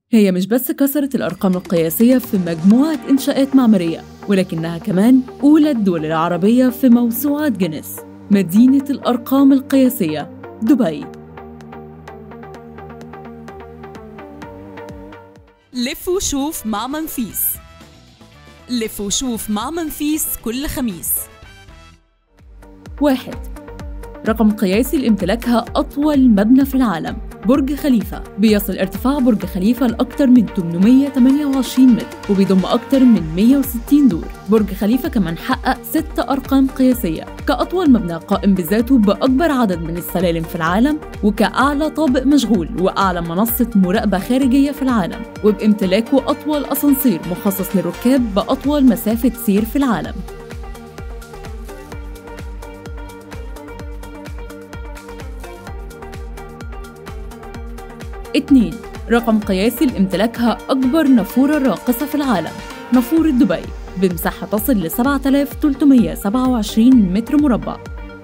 هي مش بس كسرت الأرقام القياسية في مجموعة إنشاءات معمارية ولكنها كمان أولى الدول العربية في موسوعة جينيس مدينة الأرقام القياسية دبي لف وشوف مع منفيس لف وشوف مع منفيس كل خميس واحد رقم قياسي لامتلاكها أطول مبنى في العالم برج خليفة بيصل ارتفاع برج خليفة لأكثر من 828 متر وبيضم أكثر من 160 دور برج خليفة كمان حقق ست أرقام قياسية كأطول مبنى قائم بذاته بأكبر عدد من السلالم في العالم وكأعلى طابق مشغول وأعلى منصة مراقبة خارجية في العالم وبامتلاكه أطول أسانسير مخصص للركاب بأطول مسافة سير في العالم 2 رقم قياسي لامتلاكها أكبر نافورة راقصة في العالم نافورة دبي بمساحة تصل ل 7327 متر مربع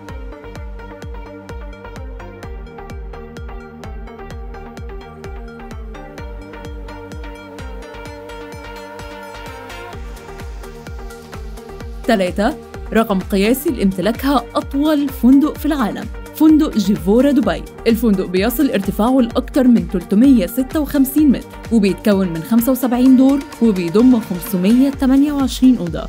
ثلاثة رقم قياسي لامتلاكها أطول فندق في العالم فندق جيفورا دبي الفندق بيصل ارتفاعه لأكثر من 356 متر وبيتكون من 75 دور وبيضم 528 أوضة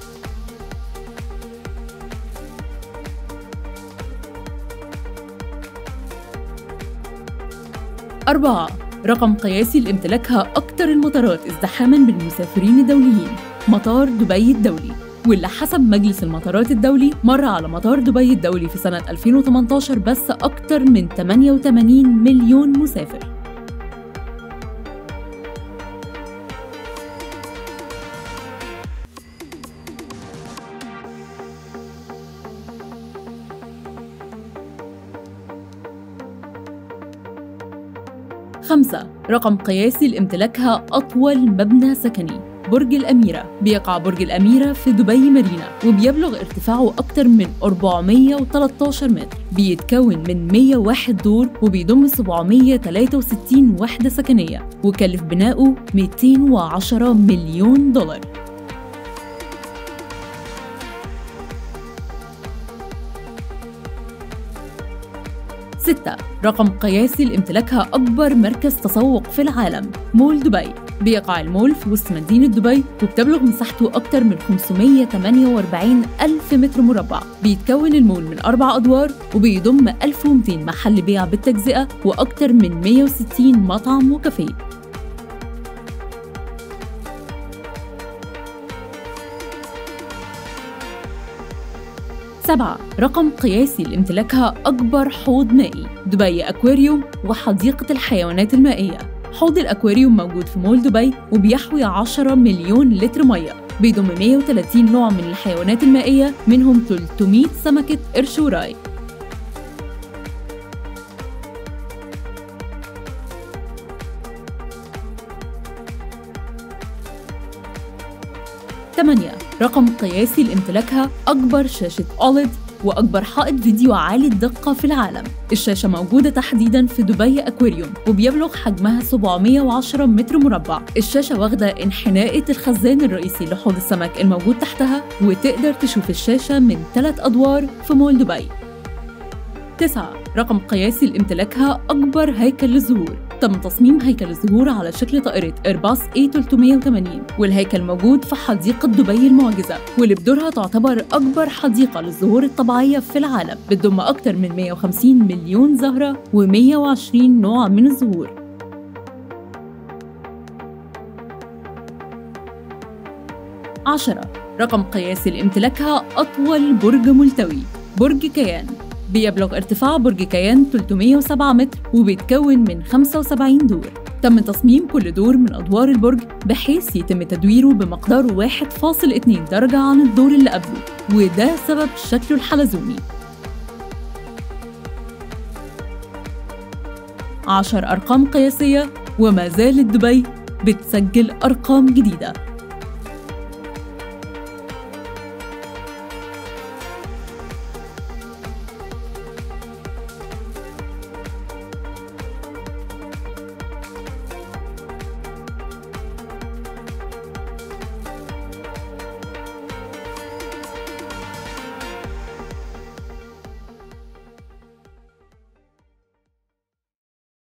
أربعة رقم قياسي لامتلاكها أكثر المطارات ازدحاما بالمسافرين الدوليين مطار دبي الدولي واللي حسب مجلس المطارات الدولي مر على مطار دبي الدولي في سنة 2018 بس أكتر من 88 مليون مسافر خمسة رقم قياسي لامتلاكها أطول مبنى سكني برج الأميرة بيقع برج الأميرة في دبي مارينا وبيبلغ ارتفاعه أكتر من 413 متر بيتكون من 101 دور وبيضم 763 وحدة سكنية وكلف بناؤه 210 مليون دولار ستة رقم قياسي لامتلاكها أكبر مركز تسوق في العالم مول دبي بيقع المول في وسط مدينة دبي وبتبلغ مساحته أكثر من 548 ألف متر مربع بيتكون المول من أربع أدوار وبيضم 1200 محل بيع بالتجزئة وأكثر من 160 مطعم وكافيه سبعة رقم قياسي لامتلاكها أكبر حوض مائي دبي أكواريوم وحديقة الحيوانات المائية حوض الأكواريوم موجود في مول دبي وبيحوي 10 مليون لتر مية بيضم 130 نوع من الحيوانات المائية منهم 300 سمكة قرش وراي ثمانية رقم قياسي لامتلاكها أكبر شاشة أوليد وأكبر حائط فيديو عالي الدقة في العالم الشاشة موجودة تحديدا في دبي أكواريوم وبيبلغ حجمها 710 متر مربع الشاشة واخدة انحناءة الخزان الرئيسي لحوض السمك الموجود تحتها وتقدر تشوف الشاشة من ثلاث أدوار في مول دبي تسعة رقم قياسي لامتلاكها أكبر هيكل للزهور تم تصميم هيكل الزهور على شكل طائرة إيرباص A380 والهيكل موجود في حديقة دبي المعجزة واللي بدورها تعتبر أكبر حديقة للزهور الطبيعية في العالم بتضم أكثر من 150 مليون زهرة و120 نوع من الزهور عشرة رقم قياسي لامتلاكها أطول برج ملتوي برج كيان بيبلغ ارتفاع برج كيان 307 متر وبيتكون من 75 دور تم تصميم كل دور من أدوار البرج بحيث يتم تدويره بمقدار 1.2 درجة عن الدور اللي قبله وده سبب شكله الحلزوني 10 أرقام قياسية وما زالت دبي بتسجل أرقام جديدة